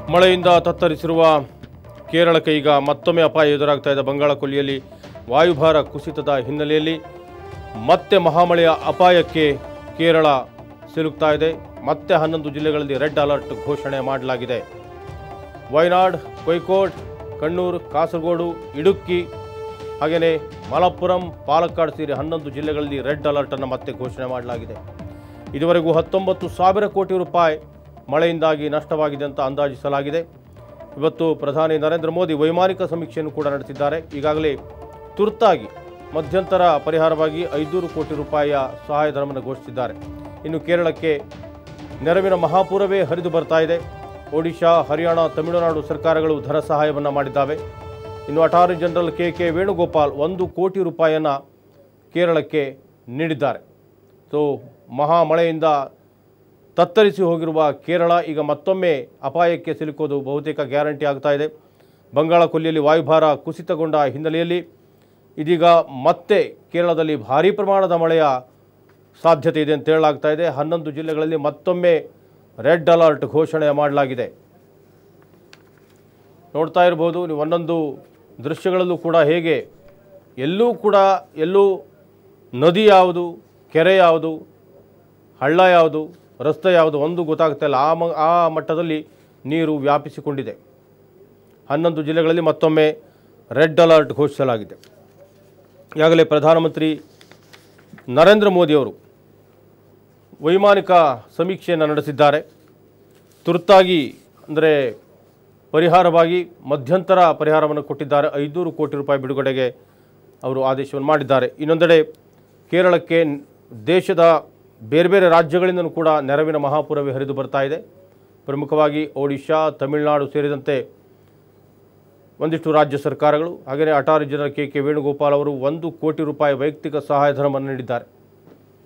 ಮಳೆಯಿಂದ ತತ್ತರಿಸಿರುವ ಕೇರಳಕ್ಕೆ ಈಗ ಮತ್ತೊಮ್ಮೆ ಅಪಾಯ ಎದುರಾಗ್ತಾ ಇದೆ ಬಂಗಾಳ ಕೊಲ್ಲಿಯಲ್ಲಿ ವಾಯುಭಾರ ಕುಸಿತದ ಹಿನ್ನೆಲೆಯಲ್ಲಿ ಮತ್ತೆ ಮಹಾಮಳೆಯ ಅಪಾಯಕ್ಕೆ ಕೇರಳ ಸಿಲುಕ್ತಾ ಇದೆ ಮತ್ತೆ ಹನ್ನೊಂದು ಜಿಲ್ಲೆಗಳಲ್ಲಿ ರೆಡ್ ಅಲರ್ಟ್ ಘೋಷಣೆ ಮಾಡಲಾಗಿದೆ ವಯನಾಡ್ ಕೊಯ್ಕೋಡ್ ಕಣ್ಣೂರು ಕಾಸರಗೋಡು ಇಡುಕ್ಕಿ ಹಾಗೆಯೇ ಮಲಪ್ಪುರಂ ಪಾಲಕ್ಕಾಡ್ ಸೇರಿ ಹನ್ನೊಂದು ಜಿಲ್ಲೆಗಳಲ್ಲಿ ರೆಡ್ ಅಲರ್ಟನ್ನು ಮತ್ತೆ ಘೋಷಣೆ ಮಾಡಲಾಗಿದೆ ಇದುವರೆಗೂ ಹತ್ತೊಂಬತ್ತು ಸಾವಿರ ಕೋಟಿ ರೂಪಾಯಿ ಮಳೆಯಿಂದಾಗಿ ನಷ್ಟವಾಗಿದೆ ಅಂತ ಅಂದಾಜಿಸಲಾಗಿದೆ ಇವತ್ತು ಪ್ರಧಾನಿ ನರೇಂದ್ರ ಮೋದಿ ವೈಮಾನಿಕ ಸಮೀಕ್ಷೆಯನ್ನು ಕೂಡ ನಡೆಸಿದ್ದಾರೆ ಈಗಾಗಲೇ ತುರ್ತಾಗಿ ಮಧ್ಯಂತರ ಪರಿಹಾರವಾಗಿ ಐನೂರು ಕೋಟಿ ರೂಪಾಯಿಯ ಸಹಾಯಧನವನ್ನು ಘೋಷಿಸಿದ್ದಾರೆ ಇನ್ನು ಕೇರಳಕ್ಕೆ ನೆರವಿನ ಮಹಾಪೂರವೇ ಹರಿದು ಬರ್ತಾ ಇದೆ ಒಡಿಶಾ ಹರಿಯಾಣ ತಮಿಳುನಾಡು ಸರ್ಕಾರಗಳು ಧನ ಸಹಾಯವನ್ನು ಮಾಡಿದ್ದಾವೆ ಇನ್ನು attorney general K K Venugopal ಒಂದು ಕೋಟಿ ರೂಪಾಯಿಯನ್ನು ಕೇರಳಕ್ಕೆ ನೀಡಿದ್ದಾರೆ ಸೊ ಮಹಾ ಮಳೆಯಿಂದ ತತ್ತರಿಸಿ ಹೋಗಿರುವ ಕೇರಳ ಈಗ ಮತ್ತೊಮ್ಮೆ ಅಪಾಯಕ್ಕೆ ಸಿಲುಕೋದು ಬಹುತೇಕ ಗ್ಯಾರಂಟಿ ಆಗ್ತಾ ಇದೆ ಬಂಗಾಳ ಕೊಲ್ಲಿಯಲ್ಲಿ ವಾಯುಭಾರ ಕುಸಿತಗೊಂಡ ಹಿನ್ನೆಲೆಯಲ್ಲಿ ಇದೀಗ ಮತ್ತೆ ಕೇರಳದಲ್ಲಿ ಭಾರೀ ಪ್ರಮಾಣದ ಮಳೆಯ ಸಾಧ್ಯತೆ ಇದೆ ಅಂತ ಹೇಳಲಾಗ್ತಾ ಇದೆ ಹನ್ನೊಂದು ಜಿಲ್ಲೆಗಳಲ್ಲಿ ಮತ್ತೊಮ್ಮೆ ರೆಡ್ ಅಲರ್ಟ್ ಘೋಷಣೆ ಮಾಡಲಾಗಿದೆ ನೋಡ್ತಾ ಇರ್ಬೋದು ನೀವು ಒಂದೊಂದು ದೃಶ್ಯಗಳಲ್ಲೂ ಕೂಡ ಹೇಗೆ ಎಲ್ಲೂ ಕೂಡ ಎಲ್ಲೂ ನದಿ ಯಾವುದು ಕೆರೆ ಯಾವುದು ಹಳ್ಳ ಯಾವುದು ರಸ್ತೆ ಯಾವುದು ಒಂದು ಗೊತ್ತಾಗ್ತಾ ಇಲ್ಲ ಆ ಮ ಆ ಮಟ್ಟದಲ್ಲಿ ನೀರು ವ್ಯಾಪಿಸಿಕೊಂಡಿದೆ ಹನ್ನೊಂದು ಜಿಲ್ಲೆಗಳಲ್ಲಿ ಮತ್ತೊಮ್ಮೆ ರೆಡ್ ಅಲರ್ಟ್ ಘೋಷಿಸಲಾಗಿದೆ ಈಗಾಗಲೇ ಪ್ರಧಾನಮಂತ್ರಿ ನರೇಂದ್ರ ಮೋದಿಯವರು ವೈಮಾನಿಕ ಸಮೀಕ್ಷೆಯನ್ನು ನಡೆಸಿದ್ದಾರೆ ತುರ್ತಾಗಿ ಅಂದರೆ ಪರಿಹಾರವಾಗಿ ಮಧ್ಯಂತರ ಪರಿಹಾರವನ್ನು ಕೊಟ್ಟಿದ್ದಾರೆ ಐನೂರು ಕೋಟಿ ರೂಪಾಯಿ ಬಿಡುಗಡೆಗೆ ಅವರು ಆದೇಶವನ್ನು ಮಾಡಿದ್ದಾರೆ ಇನ್ನೊಂದೆಡೆ ಕೇರಳಕ್ಕೆ ನ್- ದೇಶದ ಬೇರೆ ಬೇರೆ ರಾಜ್ಯಗಳಿಂದಲೂ ಕೂಡ ನೆರವಿನ ಮಹಾಪೂರವೇ ಹರಿದು ಬರ್ತಾ ಇದೆ ಪ್ರಮುಖವಾಗಿ ಒಡಿಶಾ ತಮಿಳುನಾಡು ಸೇರಿದಂತೆ ಒಂದಿಷ್ಟು ರಾಜ್ಯ ಸರ್ಕಾರಗಳು ಹಾಗೆಯೇ attorney general K K Venugopal ಅವರು ಒಂದು ಕೋಟಿ ರೂಪಾಯಿ ವೈಯಕ್ತಿಕ ಸಹಾಯಧನವನ್ನು ನೀಡಿದ್ದಾರೆ